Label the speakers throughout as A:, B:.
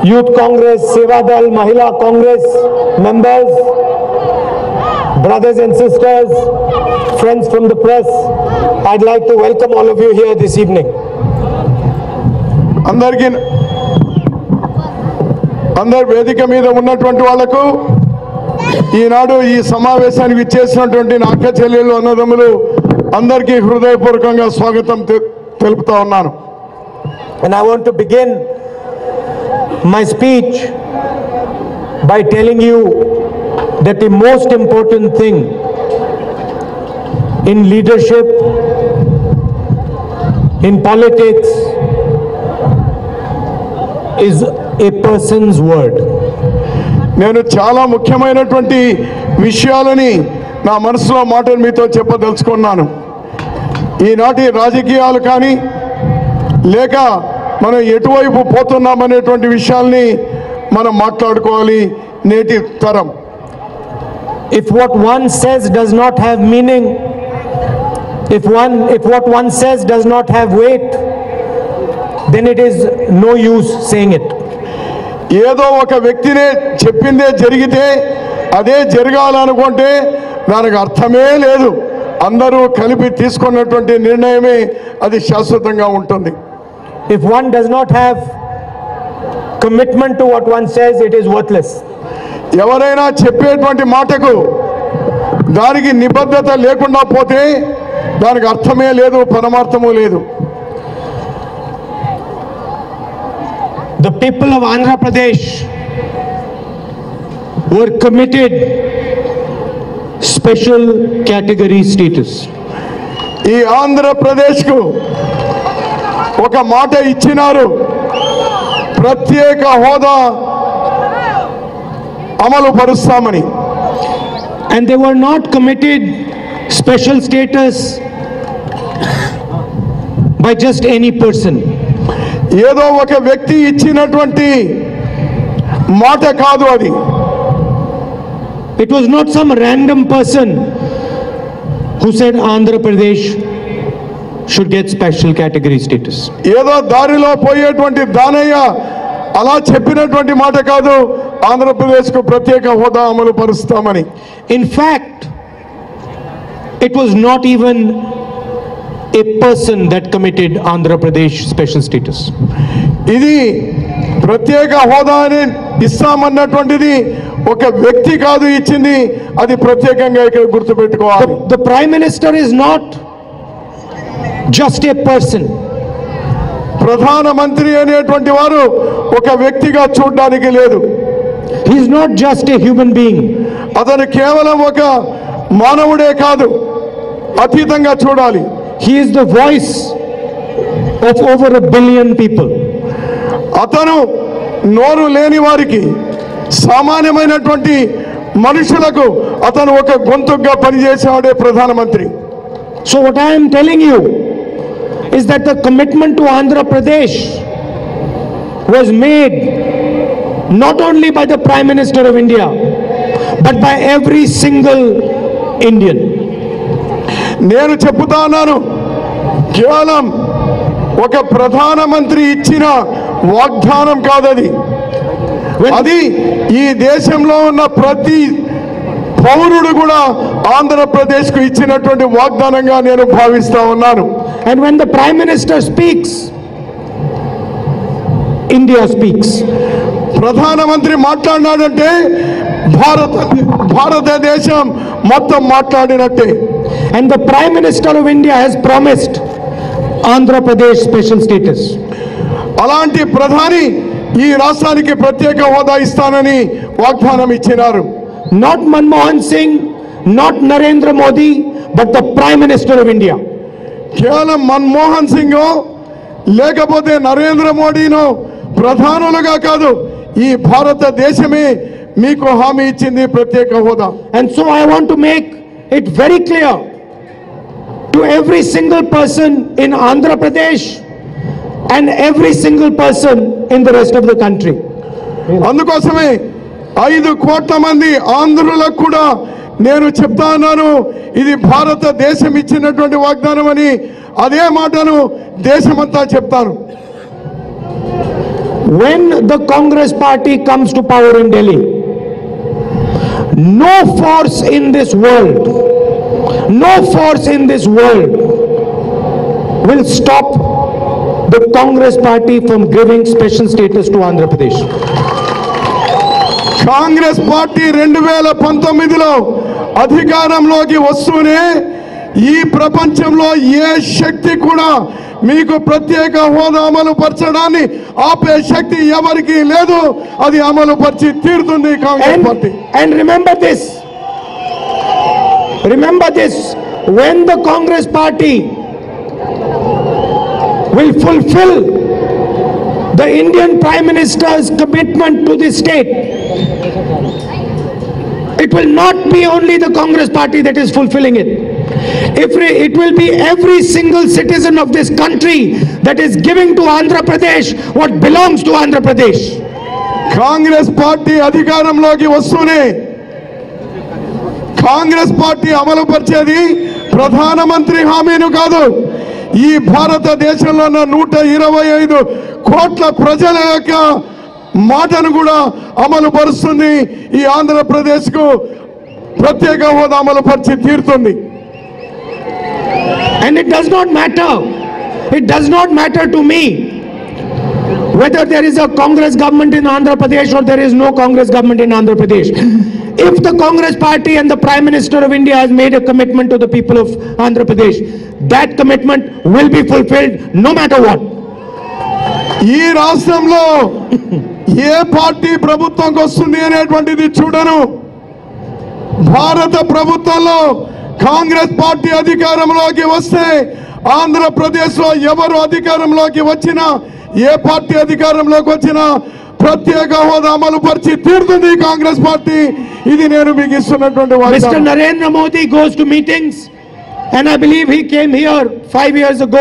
A: Youth Congress, Sevadal, Mahila Congress members, brothers and sisters, friends from the press, I'd like to welcome all of you here this evening.
B: అందరికీ అందరి వేదిక మీద ఉన్నటువంటి వాళ్లకు ఈనాడు ఈ సమావేశానికి ఇచ్చేసినటువంటి నా అక్క చెల్లెళ్ళు అన్నదమ్ములు అందరికీ హృదయపూర్వకంగా స్వాగతం తె- తెలుపుతా ఉన్నాను
A: And I want to begin my speech by telling you that the most important thing in leadership, in politics, is a person's word.
B: నేను చాలా ముఖ్యమైనటువంటి విషయాలని నా మనసులో మాటలు మీతో చెప్పదలుచుకున్నాను ఈనాటి రాజకీయాలు కానీ లేక మనం ఎటువైపు పోతున్నామనేటువంటి విషయాల్ని మనం మాట్లాడుకోవాలి నేటి తరం
A: If what one says does not have meaning, if one if what one says does not have weight, then it is no use saying it.
B: ఏదో ఒక వ్యక్తినే చెప్పిందే జరిగితే అదే జరగాలనుకుంటే దానికి అర్థమే లేదు అందరూ కలిపి తీసుకున్నటువంటి నిర్ణయమే అది శాశ్వతంగా ఉంటుంది
A: If one does not have commitment to what one says, it is worthless.
B: ఎవరైనా చెప్పేటువంటి మాటకు దానికి నిబద్ధత లేకుండా పోతే దానికి అర్థమే లేదు పరమార్థము లేదు
A: The people of Andhra Pradesh were committed special category status.
B: ఈ ఆంధ్రప్రదేశ్కు ఒక మాట ఇచ్చినారు ప్రత్యేక హోదా అమలు పరుస్తామని
A: And they were not committed special status by just any person.
B: ఏదో ఒక వ్యక్తి ఇచ్చినటువంటి మాట కాదు అది
A: It was not some random person who said Andhra Pradesh should get special category status.
B: ఏదో దారిలో పోయేటువంటి దానయ్య అలా చెప్పినటువంటి మాట కాదు ఆంధ్రప్రదేశ్కు ప్రత్యేక హోదా అమలు పరుస్తామని
A: In fact, it was not even a person that committed Andhra Pradesh special status.
B: ఇది ప్రత్యేక హోదాని ఇస్తామన్నటువంటిది ఒక వ్యక్తి కాదు ఇచ్చింది అది ప్రత్యేకంగా ఇక్కడ గుర్తుపెట్టుకోవాలి
A: The, the Prime Minister is not just a person.
B: ప్రధానమంత్రి అనేటువంటి వారు ఒక వ్యక్తిగా చూడడానికి లేదు
A: He is not just a human being.
B: అతను కేవలం ఒక మానవుడే కాదు అతీతంగా చూడాలి
A: He is the voice of over a billion people.
B: అతను నోరు లేని వారికి సామాన్యమైనటువంటి మనుషులకు అతను ఒక గొంతుగా పనిచేసేవాడే ప్రధానమంత్రి
A: So what I am telling you is that the commitment to Andhra Pradesh was made not only by the Prime Minister of India, but by every single Indian.
B: నేను చెప్తా ఉన్నాను కేవలం ఒక ప్రధానమంత్రి ఇచ్చిన వాగ్దానం కాదది అది ఈ దేశంలో ఉన్న ప్రతి పౌరుడు కూడా ఆంధ్రప్రదేశ్కు ఇచ్చినటువంటి వాగ్దానంగా నేను భావిస్తా ఉన్నాను
A: And when the Prime Minister speaks, India speaks.
B: ప్రధానమంత్రి మాట్లాడినాడంటే భారత భారతదేశం మొత్తం మాట్లాడినట్టే
A: And the Prime Minister of India has promised Andhra Pradesh special status.
B: అలాంటి ప్రధాని ఈ రాష్ట్రానికి ప్రత్యేక హోదా ఇస్తానని వాగ్దానం ఇచ్చినారు
A: Not Manmohan Singh, not Narendra Modi, but the Prime Minister of India.
B: కేవలం మన్మోహన్ సింగ్ లేకపోతే నరేంద్ర మోడీనో ప్రధానులుగా కాదు ఈ భారతదేశమే మీకు హామీ ఇచ్చింది ప్రత్యేక హోదా
A: And so I want to make it very clear to every single person in Andhra Pradesh and every single person in the rest of the country.
B: అందుకోసమే ఐదు కోట్ల మంది ఆంధ్రులకు కూడా నేను చెప్తా ఉన్నాను ఇది భారతదేశం ఇచ్చినటువంటి వాగ్దానం అని అదే మాటను దేశమంతా చెప్తాను
A: when the Congress party comes to power in Delhi, no force in this world, no force in this world will stop the Congress party from giving special status to Andhra Pradesh.
B: Congress party రెండు వేల పంతొమ్మిదిలో అధికారంలోకి వస్తూనే ఈ ప్రపంచంలో ఏ శక్తి కూడా మీకు ప్రత్యేక హోదా అమలు పరచడాన్ని ఆపే శక్తి ఎవరికి లేదు అది అమలు పరిచి తీరుతుంది Congress
A: And,
B: party
A: and remember this. Remember this. When the Congress party will fulfill the Indian Prime Minister's commitment to the state, it will not be only the Congress party that is fulfilling it. If re- it will be every single citizen of this country that is giving to Andhra Pradesh what belongs to Andhra Pradesh.
B: Congress party అధికారంలోకి వస్తూనే Congress party అమలు పరిచేది ప్రధానమంత్రి హామీను కాదు ఈ భారతదేశంలో ఉన్న నూట ఇరవై ఐదు కోట్ల ప్రజల యొక్క మాటను కూడా అమలు పరుస్తుంది ఈ ఆంధ్రప్రదేశ్ కు ప్రత్యేక హోదా అమలు పరిచి తీరుతుంది
A: And it does not matter. It does not matter to me whether there is a Congress government in Andhra Pradesh or there is no Congress government in Andhra Pradesh. If the Congress party and the Prime Minister of India has made a commitment to the people of Andhra Pradesh, that commitment will be fulfilled no matter what.
B: ఈ రాష్ట్రంలో ఏ party ప్రభుత్వంకి వస్తుంది అనేటువంటిది చూడను భారత ప్రభుత్వంలో Congress party అధికారంలోకి వస్తే ఆంధ్రప్రదేశ్ లో ఎవరు అధికారంలోకి వచ్చినా ఏ పార్టీ అధికారంలోకి వచ్చినా ప్రత్యేక హోదా అమలు పరిచి తీరుతుంది ఈ కాంగ్రెస్ పార్టీ ఇది నేను మీకు ఇస్తున్నటువంటి
A: Mr.
B: వాగ్దానం.
A: Narendra Modi goes to meetings, and I believe he came here five years ago,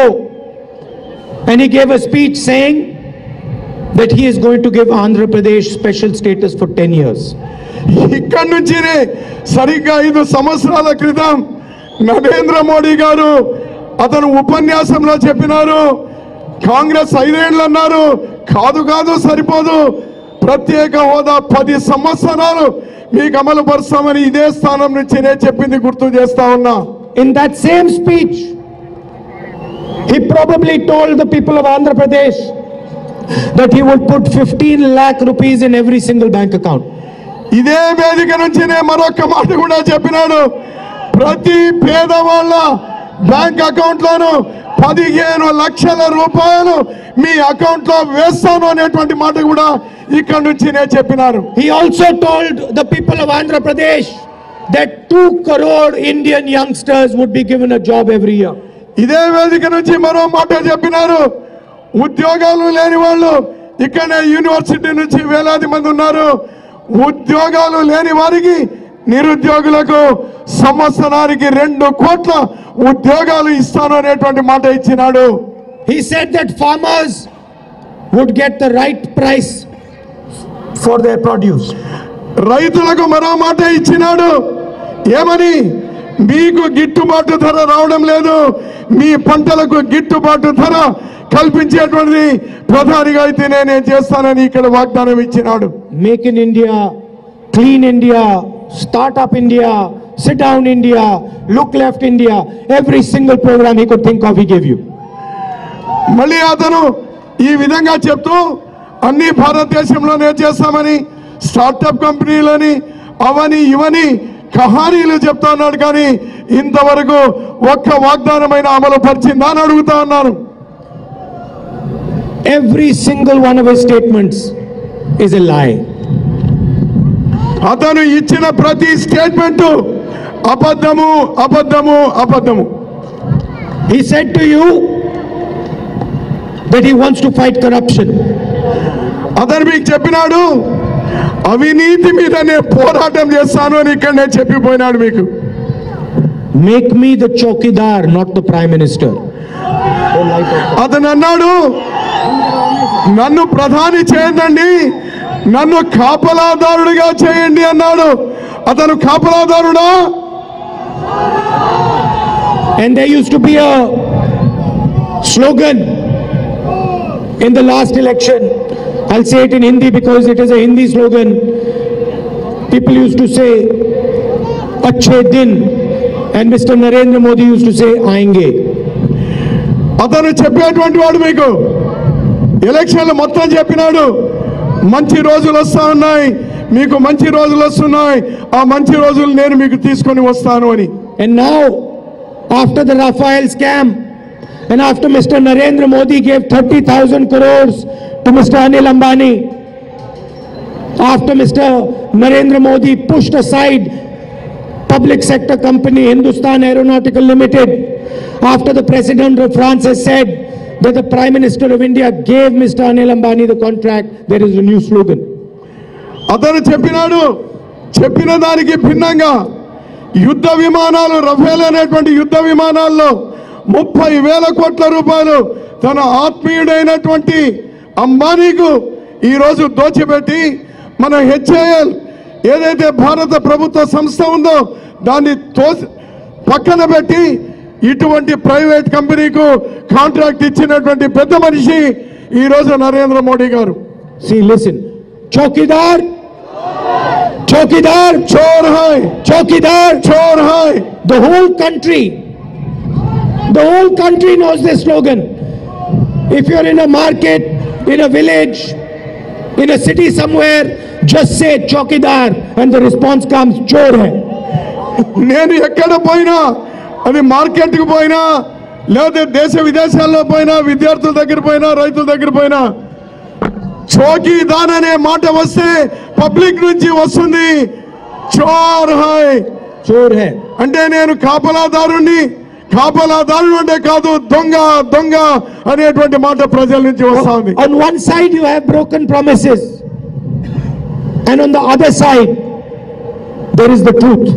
A: and he gave a speech saying that he is going to give Andhra Pradesh special status for 10 years.
B: ఇక్కడి నుంచినే సరిగ్గా ఐదు సంవత్సరాల క్రితం నరేంద్ర మోడీ గారు అతను ఉపన్యాసంలో చెప్పినారు కాంగ్రెస్ ఐదేళ్ళు అన్నారు కాదు కాదు సరిపోదు ప్రత్యేక హోదా పది సంవత్సరాలు మీకు అమలు పరుస్తామని ఇదే స్థానం నుంచి నేను చెప్పింది గుర్తు చేస్తా ఉన్నా
A: In that same speech, he probably told the people of Andhra Pradesh that he would put 15 lakh rupees in every single bank account.
B: ఇదే వేదిక నుంచి నేను మరొక మాట కూడా చెప్పినాడు ప్రతి పేదవాళ్ళ బ్యాంక్ అకౌంట్ లోను పదిహేను లక్షల రూపాయలు మీ అకౌంట్ లో వేస్తాను అనేటువంటి మాట కూడా ఇక్కడ నుంచి నేను చెప్పినారు
A: He also told the people of Andhra Pradesh that 2 crore Indian youngsters would be given a job every year.
B: ఇదే వేదిక నుంచి మరో మాట చెప్పినారు ఉద్యోగాలు లేని వాళ్ళు ఇక్కడనే యూనివర్సిటీ నుంచి వేలాది మంది ఉన్నారు ఉద్యోగాలు లేని వారికి నిరుద్యోగులకు సంవత్సరానికి రెండు కోట్ల ఉద్యోగాలు ఇస్తాను అనేటువంటి మాట ఇచ్చినాడు
A: He said that farmers would get the right price for their produce.
B: రైతులకు మరో మాట ఇచ్చినాడు ఏమని మీకు గిట్టుబాటు ధర రావడం లేదు మీ పంటలకు గిట్టుబాటు ధర కల్పించేటువంటిది ప్రధానిగా అయితే నేను చేస్తానని ఇక్కడ వాగ్దానం ఇచ్చినాడు
A: Make in India, clean India, start up India, sit down India, look left India. Every single program he could think of, he gave you.
B: మళ్ళీ అతను ఈ విధంగా చెప్తూ అన్ని భారతదేశంలోనే చేస్తామని స్టార్టప్ కంపెనీలని అవని ఇవని కహానీలు చెప్తా ఉన్నాడు కానీ ఇంతవరకు ఒక్క వాగ్దానమైన అమలు పరిచిందా అని అడుగుతా ఉన్నాను
A: Every single one of his statements is a lie.
B: అతను ఇచ్చిన ప్రతి స్టేట్మెంట్ అబద్ధము అబద్ధము అబద్ధము
A: He said to you that he wants to fight corruption.
B: అతను మీకు చెప్పినాడు అవినీతి మీద నేను పోరాటం చేస్తాను అని ఇక్కడ నేను చెప్పిపోయినాడు మీకు
A: Make me the chokidar, not the prime minister.
B: అతను అన్నాడు నన్ను ప్రధాని చేయండి నన్ను కాపలాదారుడిగా చేయండి అన్నాడు అతను కాపలాదారుడా
A: And there used to be a slogan in the last election I'll say it in Hindi because it is a Hindi slogan. People used to say, Achhe din. And Mr. Narendra Modi used to say, Aenge.
B: అతను చెప్పేటువంటి వాడు మీకు ఎలక్షన్లు మొత్తం చెప్పినాడు మంచి రోజులు వస్తా ఉన్నాయి మీకు మంచి రోజులు వస్తున్నాయి ఆ మంచి రోజులు నేను మీకు తీసుకొని వస్తాను అని
A: And now, after the Rafael scam, and after Mr. Narendra Modi gave 30,000 crores to Mr. Anil Ambani, after Mr. Narendra Modi pushed aside public sector company Hindustan Aeronautical Limited, after the President of France has said that the Prime Minister of India gave Mr. Anil Ambani the contract, there is a new slogan.
B: అతను చెప్పినాడు చెప్పిన దానికి భిన్నంగా యుద్ధ విమానాలు Rafale అనేటువంటి యుద్ధ విమానాల్లో ముప్పై వేల కోట్ల రూపాయలు తన ఆత్మీయుడైనటువంటి అంబానీకు ఈరోజు దోచిపెట్టి మన హెచ్ఏఎల్ ఏదైతే భారత ప్రభుత్వ సంస్థ ఉందో దాన్ని తో పక్కన పెట్టి ఇటువంటి ప్రైవేట్ కంపెనీకు కాంట్రాక్ట్ ఇచ్చినటువంటి పెద్ద మనిషి ఈరోజు నరేంద్ర మోడీ గారు
A: See, listen. Chokidar, Chokidar,
B: చోర్ హాయ్
A: Chokidar,
B: చోర్ హాయ్
A: The whole country, the whole country knows this slogan. If you're in a market, in a village, in a city somewhere, just say Chokidar and the response comes Chor hai.
B: నేను ఎక్కడ పోయినా అది మార్కెట్కి పోయినా లేదా దేశ విదేశాల్లో పోయినా విద్యార్థుల దగ్గర పోయినా రైతుల దగ్గర పోయినా చోకీదాన్ అనే మాట వస్తే పబ్లిక్ నుంచి వస్తుంది చోర్ హాయ్
A: Chor hai.
B: అంటే నేను కాపలాదారుణ్ణి కాపలాదారుడు అంటే కాదు దొంగ దొంగ అనేటువంటి మాట ప్రజల నుంచి వస్తా ఉంది
A: On one side you have broken promises. And on the other side, there is the truth.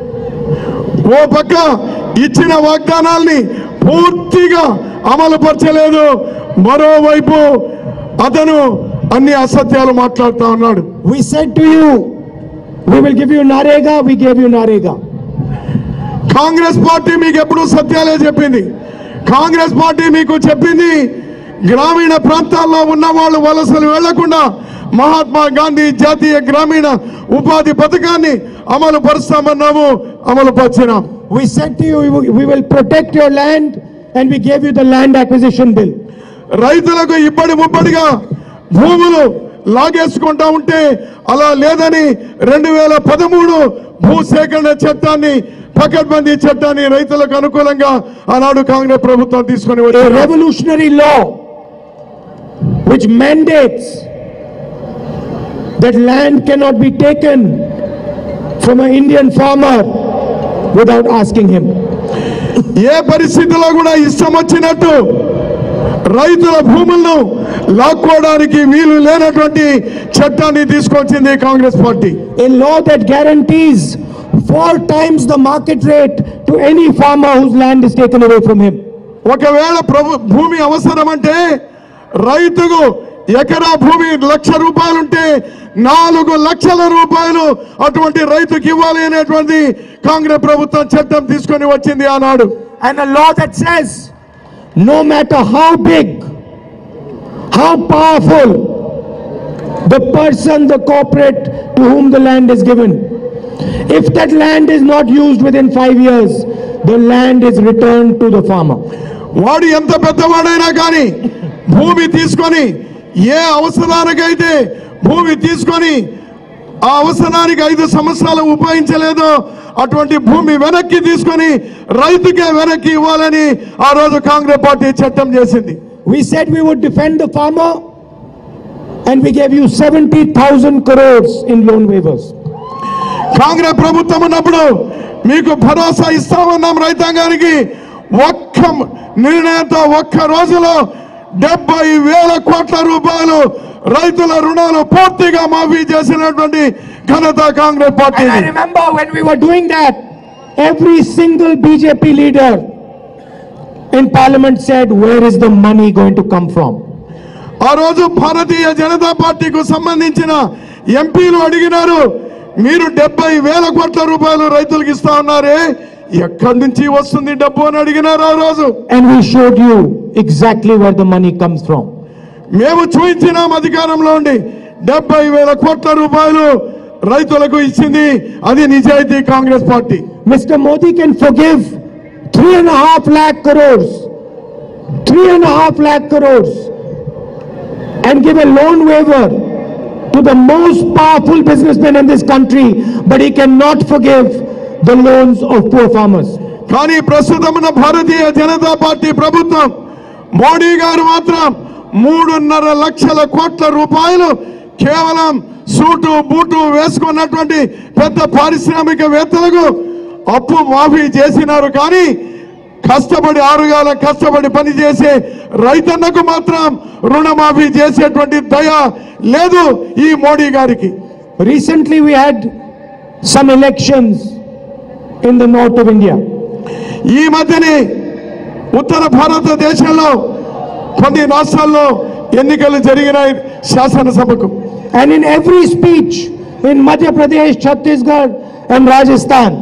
B: ఓ పక్క ఇచ్చిన వాగ్దానాల్ని పూర్తిగా అమలు పరచలేదు మరోవైపు అతను అన్ని అసత్యాలు మాట్లాడుతా ఉన్నాడు
A: We said to you, we will give you Narega, we gave you Narega.
B: Congress party మీకు ఎప్పుడు సత్యాలే చెప్పింది కాంగ్రెస్ పార్టీ మీకు చెప్పింది గ్రామీణ ప్రాంతాల్లో ఉన్న వాళ్ళు వలసలు వెళ్లకుండా మహాత్మా గాంధీ జాతీయ గ్రామీణ ఉపాధి పథకాన్ని అమలు పరుస్తామన్నాము అమలు పరిచినాం
A: We said to you, we will- we will protect your land and we gave you the land acquisition bill.
B: రైతులకు ఇప్పటి ముప్పటిగా భూములు లాగేసుకుంటా ఉంటే అలా లేదని రెండు వేల పదమూడు భూసేకరణ చట్టాన్ని పకడ్బందీ చట్టాన్ని రైతులకు అనుకూలంగా ఆనాడు కాంగ్రెస్ ప్రభుత్వం తీసుకొని
A: A
B: వచ్చారు
A: revolutionary law which mandates that land cannot be taken from an Indian farmer without asking him.
B: ఏ పరిస్థితిలో కూడా ఇష్టం వచ్చినట్టు రైతుల భూములను లాక్కోవడానికి వీలు లేనటువంటి చట్టాన్ని తీసుకొచ్చింది Congress party
A: A law that guarantees four times the market rate to any farmer whose land is taken away from him.
B: ఒకవేళ ప్రభు భూమి అవసరం అంటే రైతుకు ఎకరా భూమి లక్ష రూపాయలుంటే నాలుగు లక్షల రూపాయలు అటువంటి రైతుకి ఇవ్వాలి అనేటువంటి కాంగ్రెస్ ప్రభుత్వం చట్టం తీసుకొని వచ్చింది ఆనాడు
A: And a law that says no matter how big, how powerful the person, the corporate to whom the land is given, if that land is not used within five years, the land is returned to the farmer.
B: వాడు ఎంత పెద్దవాడైనా కానీ భూమి తీసుకొని ఏ అవసరానికైతే భూమి తీసుకొని ఆ అవసరానికి ఐదు సంవత్సరాలు ఉపయోగించలేదో అటువంటి భూమి వెనక్కి తీసుకొని రైతుకే వెనక్కి ఇవ్వాలని ఆ రోజు కాంగ్రెస్ పార్టీ చట్టం చేసింది
A: We said we would defend the farmer and we gave you 70,000 crores in loan waivers.
B: Congress ప్రభుత్వం ఉన్నప్పుడు మీకు భరోసా ఇస్తామన్నాం రైతాంగానికి ఒక్క నిర్ణయంతో ఒక్క రోజులో డెబ్బై వేల కోట్ల రూపాయలు రైతుల రుణాలు పూర్తిగా మాఫీ చేసినటువంటి ఘనత Congress party
A: And I remember when we were doing that, every single BJP leader in parliament said, where is the money going to come from?
B: ఆ రోజు భారతీయ జనతా పార్టీకు సంబంధించిన ఎంపీలు అడిగినారు మీరు డెబ్బై వేల కోట్ల రూపాయలు రైతులకు ఇస్తా ఉన్నారే ఎక్కడి నుంచి వస్తుంది డబ్బు అని అడిగినారు ఆ రోజు
A: And we showed you exactly where the money comes from.
B: మేము చూపించినాం అధికారంలో ఉండి డెబ్బై వేల కోట్ల రూపాయలు రైతులకు ఇచ్చింది అది నిజాయితీ Congress party
A: Mr. Modi can forgive three and a half lakh crores, three and a half lakh crores, and give a loan waiver to the most powerful businessmen in this country, but he cannot forgive the loans of poor farmers.
B: కానీ ప్రస్తుతం ఉన్న భారతీయ Janata party ప్రభుత్వం మోడీ గారు మాత్రం మూడున్నర లక్షల కోట్ల రూపాయలు కేవలం సూటు బూటు వేసుకున్నటువంటి పెద్ద పారిశ్రామికవేత్తలకు అప్పు మాఫీ చేసినారు కానీ కష్టపడి ఆరుగాల కష్టపడి పని చేసే రైతన్నకు మాత్రం రుణమాఫీ చేసేటువంటి దయ లేదు ఈ మోడీ గారికి
A: Recently, we had some elections in the north of India.
B: ఈ మధ్యనే ఉత్తర భారతదేశంలో కొన్ని రాష్ట్రాల్లో ఎన్నికలు జరిగినాయి శాసనసభకు
A: And in every speech in Madhya Pradesh, Chhattisgarh, and Rajasthan,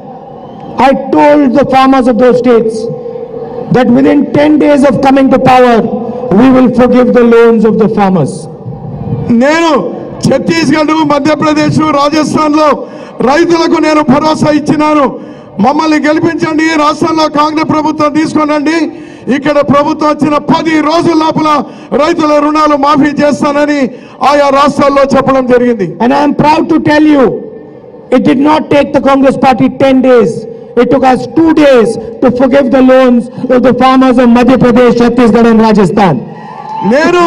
A: I told the farmers of those states that within 10 days of coming to power, we will forgive the loans of the farmers.
B: నేను ఛత్తీస్గఢ్ మధ్యప్రదేశ్ రాజస్థాన్ లో రైతులకు నేను భరోసా ఇచ్చినాను మమ్మల్ని గెలిపించండి ఈ రాష్ట్రంలో కాంగ్రెస్ ప్రభుత్వం తీసుకోనండి ఇక్కడ ప్రభుత్వం వచ్చిన పది రోజుల లోపల రైతుల రుణాలు మాఫీ చేస్తానని ఆయా రాష్ట్రాల్లో చెప్పడం జరిగింది
A: And I am proud to tell you, it did not take the Congress party 10 days. It took us two days to forgive the loans of the farmers of Madhya Pradesh, Chhattisgarh, and Rajasthan.
B: నేను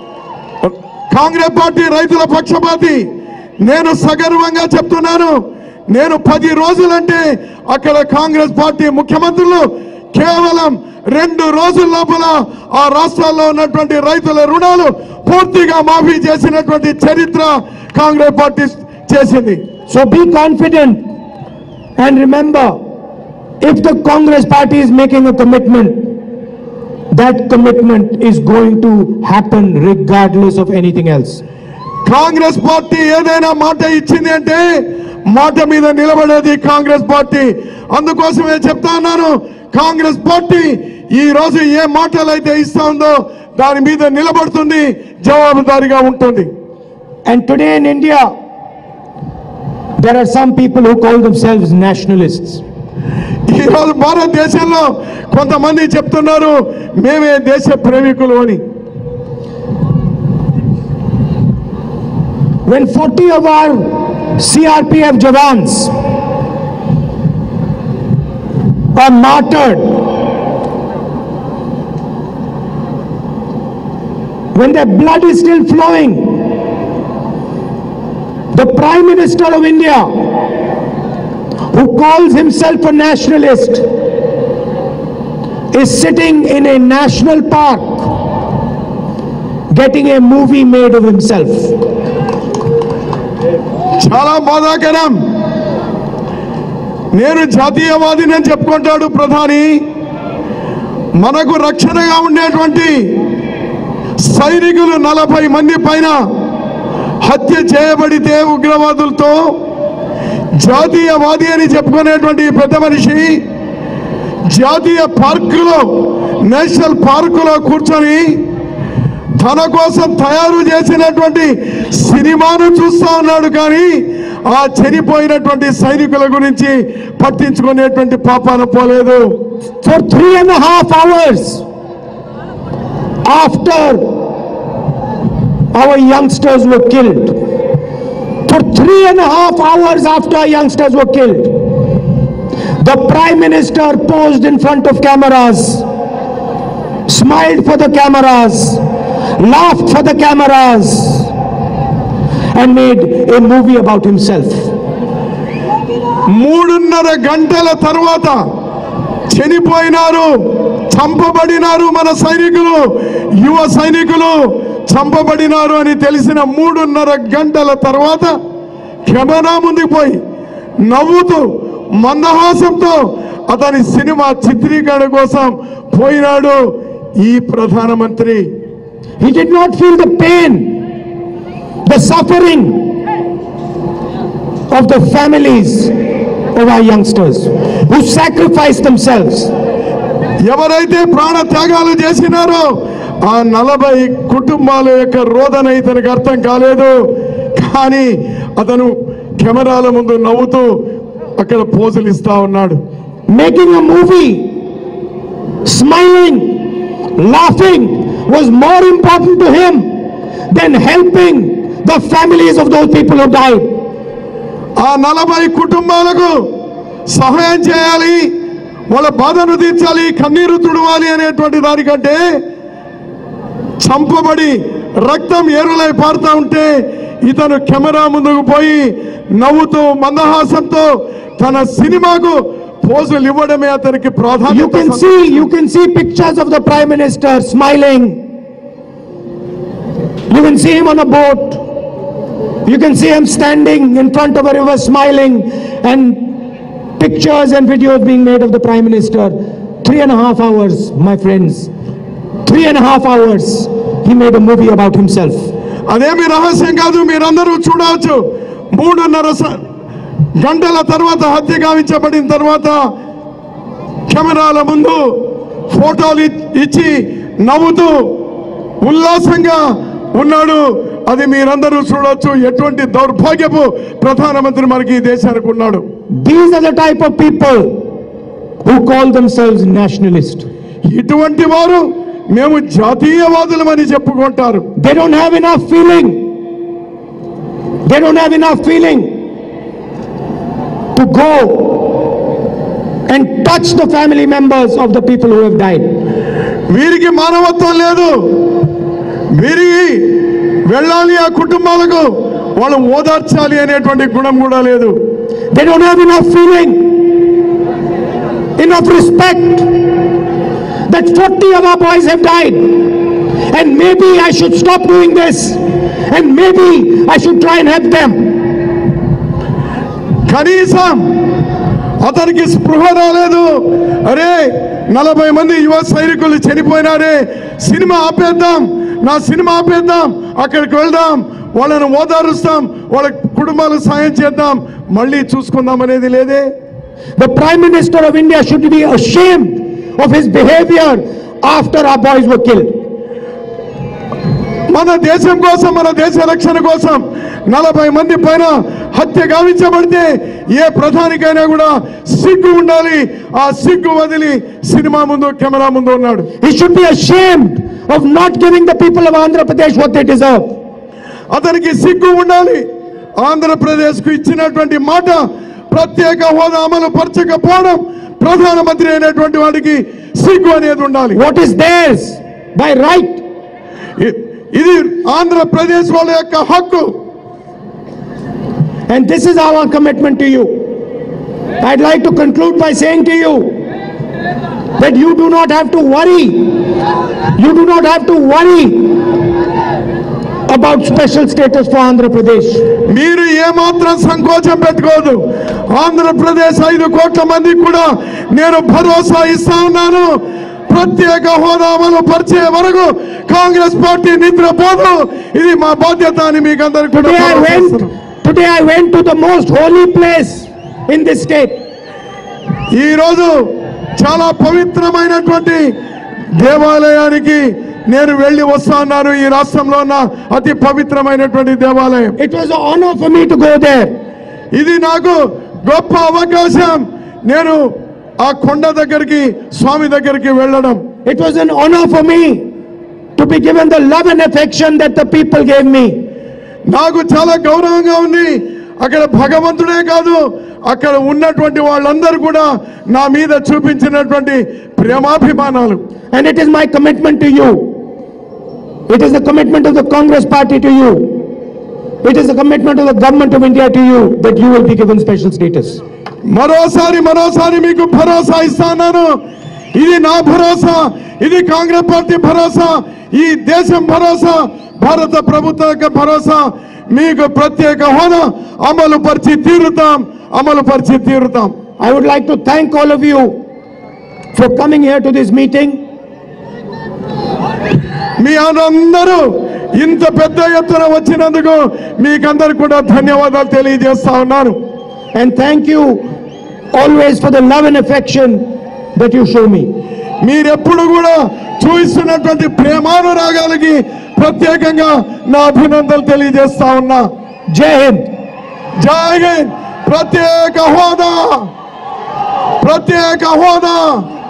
B: Congress party రైతుల పక్షపాతి నేను సగర్వంగా చెప్తున్నాను నేను పది రోజులంటే అక్కడ Congress party ముఖ్యమంత్రులు కేవలం రెండు రోజుల లోపల ఆ రాష్ట్రాల్లో ఉన్నటువంటి రైతుల రుణాలు పూర్తిగా మాఫీ చేసినటువంటి చరిత్ర కాంగ్రెస్ పార్టీ చేసింది
A: So be confident and remember, if the Congress party is making a commitment, that commitment is going to happen regardless of anything else.
B: Congress party ఏదైనా మాట ఇచ్చింది అంటే మాట మీద నిలబడేది కాంగ్రెస్ పార్టీ అందుకోసమే చెప్తా ఉన్నాను కాంగ్రెస్ పార్టీ ఈ రోజు ఏ మాటలు అయితే ఇస్తా ఉందో దాని మీద నిలబడుతుంది జవాబుదారీగా ఉంటుంది
A: And today in India, there are some people who call themselves nationalists.
B: ఈ రోజు భారతదేశంలో కొంతమంది చెప్తున్నారు మేమే దేశ ప్రేమికులు అని
A: When 40 of our CRPF Jawans are martyred, when their blood is still flowing, the Prime Minister of India, who calls himself a nationalist, is sitting in a national park getting a movie made of himself.
B: చాలా బాధాకరం నేను జాతీయవాదిని అని చెప్పుకుంటాడు ప్రధాని మనకు రక్షణగా ఉండేటువంటి సైనికులు నలభై మంది పైన హత్య చేయబడితే ఉగ్రవాదులతో జాతీయవాది అని చెప్పుకునేటువంటి ఈ పెద్ద మనిషి జాతీయ పార్కులో నేషనల్ పార్కులో కూర్చొని తన కోసం తయారు చేసినటువంటి సినిమాను చూస్తా ఉన్నాడు కానీ ఆ చనిపోయినటువంటి సైనికుల గురించి పట్టించుకునేటువంటి పాపాన పోలేదు
A: for three and a half hours after our youngsters were killed. For three and a half hours after our youngsters were killed, the Prime Minister posed in front of cameras, smiled for the cameras, laughed for the cameras, and made a movie about himself.
B: మూడున్నర గంటల తర్వాత చనిపోయినారు చంపబడినారు మన సైనికులు యువ సైనికులు చంపబడినారు అని తెలిసిన మూడున్నర గంటల తర్వాత కెమెరా ముందుకు పోయి నవ్వుతూ మందహాసంతో అతని సినిమా చిత్రీకరణ కోసం పోయినాడు ఈ ప్రధానమంత్రి
A: He did not feel the pain, the suffering of the families of our youngsters who sacrificed themselves.
B: ఎవరైతే ప్రాణ త్యాగాలు చేసినారో ఆ నలభై కుటుంబాల యొక్క రోదన ఇతనికి అర్థం కాలేదు కానీ అతను కెమెరాల ముందు నవ్వుతూ అక్కడ పోజులు ఇస్తా ఉన్నాడు
A: Making a movie, smiling, laughing was more important to him than helping the families of those people who died.
B: ఆ నలభై కుటుంబాలకు సహాయం చేయాలి వాళ్ళ బాధను తీర్చాలి కన్నీరు తుడవాలి అనేటువంటి దానికంటే చంపబడి రక్తం ఏరులై పారుతా ఉంటే ఇతను కెమెరా ముందుకు పోయి నవ్వుతూ మందహాసంతో తన సినిమాకు పోజులు ఇవ్వడమే అతనికి
A: You
B: ప్రాధాన్యత
A: can see, you can see pictures of the Prime Minister smiling. You can see him on a boat. You can see him standing in front of a river smiling and pictures and videos being made of the Prime Minister. Three and a half hours, my friends. Three and a half hours, he made a movie about himself.
B: అదేమి రహస్యం కాదు మీరందరూ చూడవచ్చు మూడున్నర స- గంటల తర్వాత హత్య గావించబడిన తర్వాత కెమెరాల ముందు ఫోటోలు ఇ- ఇచ్చి నవ్వుతూ ఉల్లాసంగా ఉన్నాడు అది మీరందరూ చూడవచ్చు ఎటువంటి దౌర్భాగ్యపు ప్రధానమంత్రి మనకి ఈ దేశానికి ఉన్నాడు
A: These are the type of people who call themselves nationalist.
B: ఇటువంటి వారు మేము జాతీయవాదులమని చెప్పుకుంటారు
A: They don't have enough feeling. They don't have enough feeling to go and touch the family members of the people who have died.
B: వీరికి మానవత్వం లేదు వీరికి వెళ్ళాలి ఆ కుటుంబాలకు వాళ్ళు ఓదార్చాలి అనేటువంటి గుణం కూడా లేదు
A: They don't have enough feeling, enough respect that 40 of our boys have died. And maybe I should stop doing this. And maybe I should try and help them.
B: కనీసం అతనికి స్పృహ రాలేదు అరే నలభై మంది యువ సైనికులు చనిపోయినారే సినిమా ఆపేద్దాం నా సినిమా ఆపేద్దాం అక్కడికి వెళ్దాం వాళ్ళను ఓదారుస్తాం వాళ్ళ కుటుంబాలకు సాయం చేద్దాం మళ్ళీ చూసుకుందాం అనేది లేదే
A: The Prime Minister of India should be ashamed of his behavior after our boys were killed.
B: మన దేశం కోసం మన దేశ రక్షణ కోసం నలభై మంది పైన హత్య గావించబడితే ఏ ప్రధానికైనా కూడా సిగ్గు ఉండాలి ఆ సిగ్గు వదిలి సినిమా ముందు కెమెరా ముందు ఉన్నాడు
A: He should be ashamed of not giving the people of Andhra Pradesh what they deserve.
B: అతనికి సిగ్గు ఉండాలి ఆంధ్రప్రదేశ్ కు ఇచ్చినటువంటి మాట ప్రత్యేక హోదా అమలు పరచకపోవడం ప్రధానమంత్రి అయినటువంటి వాడికి సిగ్గు అనేది ఉండాలి
A: What is theirs by right?
B: ఇ- ఇది ఆంధ్రప్రదేశ్ వాళ్ళ యొక్క హక్కు
A: And this is our commitment to you. I'd like to conclude by saying to you that you do not have to worry. You do not have to worry about special status for Andhra Pradesh.
B: మీరు ఏమాత్రం సంకోచం పెట్టుకోదు ఆంధ్రప్రదేశ్ ఐదు కోట్ల మందికి కూడా నేను భరోసా ఇస్తా ఉన్నాను ప్రత్యేక హోదా అమలు పరిచే వరకు కాంగ్రెస్ పార్టీ నిద్రపోదు ఇది మా బాధ్యత అని మీకు అందరికి కూడా
A: Today I
B: భరోసా
A: went,
B: ఇస్తున్నాను.
A: today I went to the most holy place in this state.
B: ఈ రోజు చాలా పవిత్రమైనటువంటి దేవాలయానికి నేను వెళ్ళి వస్తా ఉన్నాను ఈ రాష్ట్రంలో ఉన్న అతి పవిత్రమైనటువంటి దేవాలయం
A: It was an honor for me to go there.
B: ఇది నాకు గొప్ప అవకాశం నేను ఆ కొండ దగ్గరికి స్వామి దగ్గరికి వెళ్ళడం
A: It was an honor for me to be given the love and affection that the people gave me.
B: నాకు చాలా గౌరవంగా ఉంది అక్కడ భగవంతుడే కాదు అక్కడ ఉన్నటువంటి వాళ్ళందరూ కూడా నా మీద చూపించినటువంటి ప్రేమాభిమానాలు
A: And it is my commitment to you. It is the commitment of the Congress party to you. It is the commitment of the government of India to you that you will be given special status.
B: మరోసారి మరోసారి మీకు భరోసా ఇస్తాను ఇది నా భరోసా ఇది Congress party భరోసా ఈ దేశం భరోసా భారత ప్రభుత్వం యొక్క భరోసా మీకు ప్రత్యేక హోదా అమలు పరిచి తీరుతాం అమలు పరిచి తీరుతాం
A: I would like to thank all of you for coming here to this meeting.
B: మీ అందరూ ఇంత పెద్ద ఎత్తున వచ్చినందుకు మీకందరు కూడా ధన్యవాదాలు తెలియజేస్తా ఉన్నాను
A: And thank you always for the love and affection that you show me.
B: మీరెప్పుడు కూడా చూపిస్తున్నటువంటి ప్రేమానురాగాలకి ప్రత్యేకంగా నా అభినందనలు తెలియజేస్తా ఉన్నా
A: जय हिंद
B: జై హింద్ ప్రత్యేక హోదా ప్రత్యేక హోదా